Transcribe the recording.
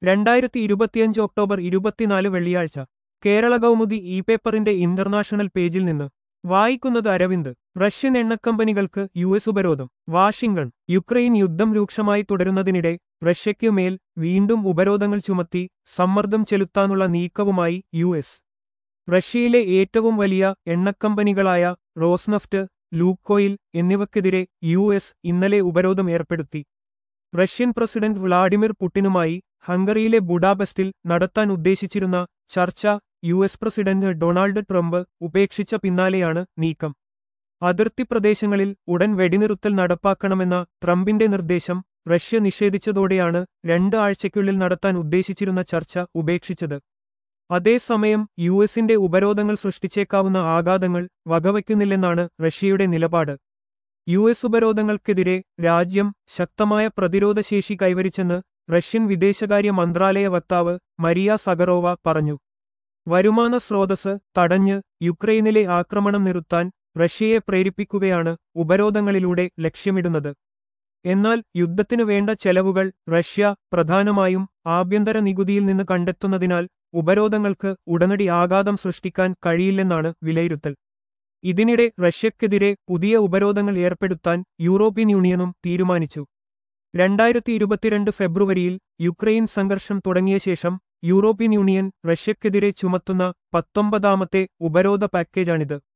രണ്ടായിരത്തി ഇരുപത്തിയഞ്ച് ഒക്ടോബർ ഇരുപത്തിനാല് വെള്ളിയാഴ്ച കേരള കൗമുദി ഇ പേപ്പറിന്റെ ഇന്റർനാഷണൽ പേജിൽ നിന്ന് വായിക്കുന്നത് അരവിന്ദ് റഷ്യൻ എണ്ണക്കമ്പനികൾക്ക് യു എസ് ഉപരോധം വാഷിംഗ്ടൺ യുക്രൈൻ യുദ്ധം രൂക്ഷമായി തുടരുന്നതിനിടെ റഷ്യയ്ക്കു മേൽ വീണ്ടും ഉപരോധങ്ങൾ ചുമത്തി സമ്മർദ്ദം ചെലുത്താനുള്ള നീക്കവുമായി യു എസ് റഷ്യയിലെ ഏറ്റവും വലിയ എണ്ണക്കമ്പനികളായ റോസ്നഫ്റ്റ് ലൂക്കോയിൽ എന്നിവയ്ക്കെതിരെ യു എസ് ഇന്നലെ ഉപരോധം ഏർപ്പെടുത്തി റഷ്യൻ പ്രസിഡന്റ് വ്ളാഡിമിർ പുടിനുമായി ഹംഗറിയിലെ ബുഡാപെസ്റ്റിൽ നടത്താൻ ഉദ്ദേശിച്ചിരുന്ന ചർച്ച U S president Donald Trump ഉപേക്ഷിച്ച പിന്നാലെയാണ് നീക്കം അതിർത്തി പ്രദേശങ്ങളിൽ ഉടൻ വെടിനിറുത്തൽ നടപ്പാക്കണമെന്ന ട്രംപിന്റെ നിർദ്ദേശം റഷ്യ നിഷേധിച്ചതോടെയാണ് രണ്ട് ആഴ്ചയ്ക്കുള്ളിൽ നടത്താൻ ഉദ്ദേശിച്ചിരുന്ന ചർച്ച ഉപേക്ഷിച്ചത് അതേസമയം യു എസിന്റെ ഉപരോധങ്ങൾ സൃഷ്ടിച്ചേക്കാവുന്ന ആഘാതങ്ങൾ വകവയ്ക്കുന്നില്ലെന്നാണ് റഷ്യയുടെ നിലപാട് യു എസ് ഉപരോധങ്ങൾക്കെതിരെ രാജ്യം ശക്തമായ പ്രതിരോധശേഷി കൈവരിച്ചെന്ന് റഷ്യൻ വിദേശകാര്യ മന്ത്രാലയ വക്താവ് മരിയ സഗറോവ പറഞ്ഞു വരുമാന സ്രോതസ് തടഞ്ഞ് യുക്രൈനിലെ ആക്രമണം നിർത്താൻ റഷ്യയെ പ്രേരിപ്പിക്കുകയാണ് ഉപരോധങ്ങളിലൂടെ ലക്ഷ്യമിടുന്നത് എന്നാൽ യുദ്ധത്തിനു വേണ്ട ചെലവുകൾ റഷ്യ പ്രധാനമായും ആഭ്യന്തര നികുതിയിൽ നിന്ന് കണ്ടെത്തുന്നതിനാൽ ഉപരോധങ്ങൾക്ക് ഉടനടി ആഘാതം സൃഷ്ടിക്കാൻ കഴിയില്ലെന്നാണ് വിലയിരുത്തൽ ഇതിനിടെ റഷ്യക്കെതിരെ പുതിയ ഉപരോധങ്ങൾ ഏർപ്പെടുത്താൻ യൂറോപ്യൻ യൂണിയനും തീരുമാനിച്ചു രണ്ടായിരത്തി ഇരുപത്തിരണ്ട് ഫെബ്രുവരിയിൽ യുക്രൈൻ സംഘർഷം തുടങ്ങിയ ശേഷം യൂറോപ്യൻ യൂണിയൻ റഷ്യക്കെതിരെ ചുമത്തുന്ന പത്തൊമ്പതാമത്തെ ഉപരോധ പാക്കേജാണിത്